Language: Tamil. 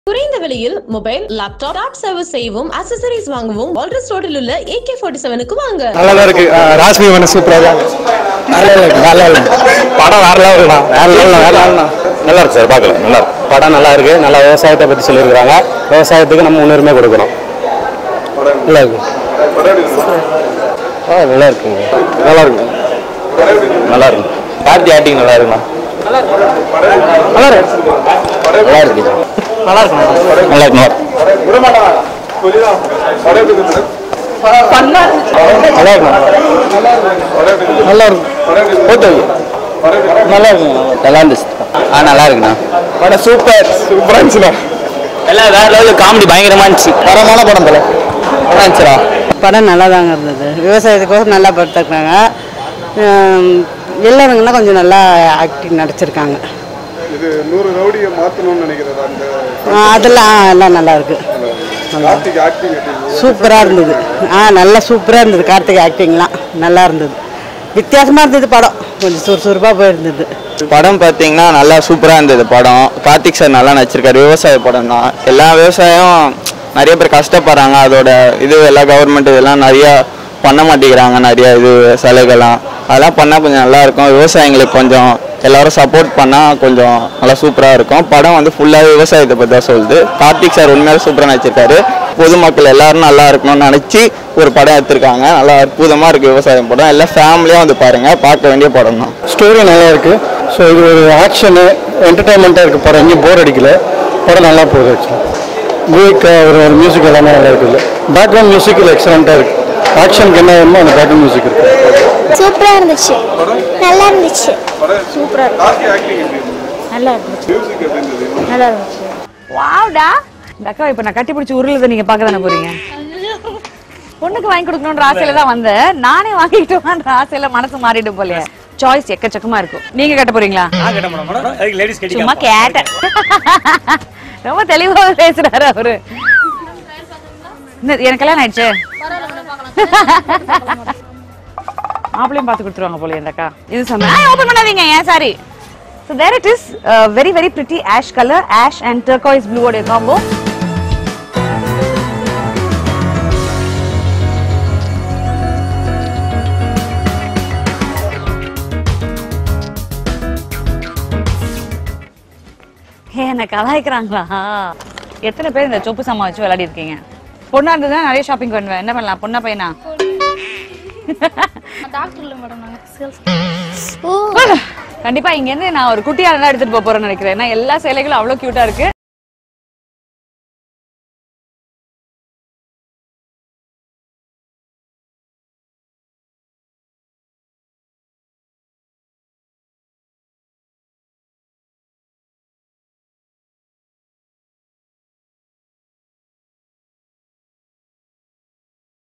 குறைந்த விலையில் மொபைல் லேப்டாப் டாப் சர்வீஸ் செய்யவும் அக்சசரிஸ் வாங்கவும் வால்ரஸ் ரோட்டில் உள்ள ஏகே ஃபார்ட்டி செவனுக்கு வாங்க நல்லா தான் இருக்கு அஹ் ராஸ்மி வன சூப்பராக தான் நல்லா இருக்கு நல்லா இருக்கு படம் வேற லெவல் தான் வேற லெவல் வேற லெவல் தான் நல்லா இருக்கு சார் பார்க்கலாம் நல்லா இருக்கு படம் நல்லா இருக்கு நல்லா விவசாயத்தை பற்றி சொல்லியிருக்கிறாங்க விவசாயத்துக்கு நம்ம முன்னுரிமை கொடுக்கணும் நல்லா இருக்கு ஆ நல்லா இருக்குங்க நல்லா இருக்கு நல்லா இருக்கு கார்த்தி ஆக்டிங் நல்லா இருக்குண்ணா நல்லா இருக்கு நல்லா இருக்கு நல்லா இருக்கு நல்லா இருக்கு நல்லா இருக்கு நல்லா இருக்கு நல்லா இருக்கு ஓகே நல்லா இருக்குங்க நல்லா இருந்துச்சு ஆ நல்லா இருக்குண்ணா படம் சூப்பர் சூப்பராக இருந்துச்சுண்ணா எல்லாம் வேற லெவலில் காமெடி பயங்கரமா இருந்துச்சு தரமான படம் தலை நல்லா இருந்துச்சுடா படம் நல்லா தாங்க இருந்தது விவசாயத்துக்கோசம் நல்லா படுத்துருக்காங்க எல்லாருங்கெல்லாம் கொஞ்சம் நல்லா ஆக்டிங் நடிச்சிருக்காங்க இது நூறு ரவுடியை மாற்றணும்னு நினைக்கிறது அந்த ஆ, அதெல்லாம் ஆ, எல்லாம் நல்லா இருக்கு கார்த்திக் ஆக்டிங் சூப்பராக இருந்தது ஆ நல்லா சூப்பராக இருந்தது கார்த்திக் ஆக்டிங்லாம் நல்லா இருந்தது வித்தியாசமாக இருந்தது படம் கொஞ்சம் சுறுசுறுப்பாக போயிருந்தது படம் பார்த்தீங்கன்னா நல்லா சூப்பராக இருந்தது படம் கார்த்திக் சார் நல்லா நடிச்சிருக்காரு விவசாய படம் தான் எல்லா விவசாயம் நிறைய பேர் கஷ்டப்படுறாங்க அதோட இது எல்லா கவர்மெண்ட் இதெல்லாம் நிறைய பண்ண மாட்டேங்கிறாங்க நிறைய இது சலுகைலாம் அதெல்லாம் பண்ணால் கொஞ்சம் நல்லா இருக்கும் விவசாயிங்களுக்கு கொஞ்சம் எல்லாரும் சப்போர்ட் பண்ணால் கொஞ்சம் நல்லா சூப்பராக இருக்கும் படம் வந்து ஃபுல்லாக விவசாயத்தை பற்றி தான் சொல்லுது கார்த்திக் சார் உண்மையாலே சூப்பராக நடிச்சிருக்காரு பொதுமக்கள் எல்லாரும் நல்லா இருக்கணும்னு நினச்சி ஒரு படம் எடுத்திருக்காங்க நல்லா அற்புதமாக இருக்குது விவசாயம் படம் எல்லாம் ஃபேமிலியாக வந்து பாருங்கள் பார்க்க வேண்டிய படம் தான் ஸ்டோரி நல்லா இருக்கு ஸோ இது ஒரு ஆக்ஷனு என்டர்டைன்மெண்ட்டாக இருக்கு படம் எங்கேயும் போர் அடிக்கல படம் நல்லா போகுது ஆக்சுவலாக மியூசிக் ஒரு ஒரு மியூசிக் எல்லாமே நல்லா இருக்குது பேக்ரவுண்ட் மியூசிக் எக்ஸலண்ட்டாக இருக்கு ஆக்ஷனுக்கு என்ன வேணுமோ அந்த பேக்ரவுண்ட் மியூசிக் இருக்கு சூப்பரா இருந்துச்சு நல்லா இருந்துச்சு சூப்பரா கார்த்தி ஆக்டிங் எப்படி இருந்தது நல்லா இருந்துச்சு மியூசிக் எப்படி இருந்தது நல்லா இருந்துச்சு வாவ்டா இந்த அக்கா இப்ப நான் கட்டி பிடிச்சி உருளதை நீங்க பார்க்க தானே போறீங்க பொண்ணுக்கு வாங்கி கொடுக்கணும்ன்ற ஆசையில தான் வந்தேன் நானே வாங்கிக்கிட்டோம்ன்ற ஆசையில மனசு மாறிடும் போலயே சாய்ஸ் எக்கச்சக்கமா இருக்கும் நீங்க கட்ட போறீங்களா சும்மா கேட்டேன் ரொம்ப தெளிவா பேசுறாரு அவரு என்ன- எனக்கு கல்யாணம் ஆயிடுச்சு மாப்பிளையும் பார்த்து கொடுத்துருவாங்க போல இந்த அக்கா இது சொன்னா ஓபன் பண்ணாதீங்க ஏன் sorry so there it is very very pretty ash colour ash and turquoise ப்ளூவோடைய காம்போ ஹே என்ன கலாய்க்கிறாங்களா எத்தனை பேர் இந்த சொப்பு சாமான் வச்சு விளையாடி இருக்கீங்க பொண்ணா இருந்ததுன்னா நிறைய ஷாப்பிங் பண்ணுவேன் என்ன பண்ணலாம் பொண்ணா பையனா ஓ கண்டிப்பா இங்க இருந்து நான் ஒரு குட்டியா தான் எடுத்துட்டு போப் போறேன்னு நினைக்கிறேன் ஏன்னா எல்லா சேலைகளும் அவ்வளவு கியூட்டா இருக்கு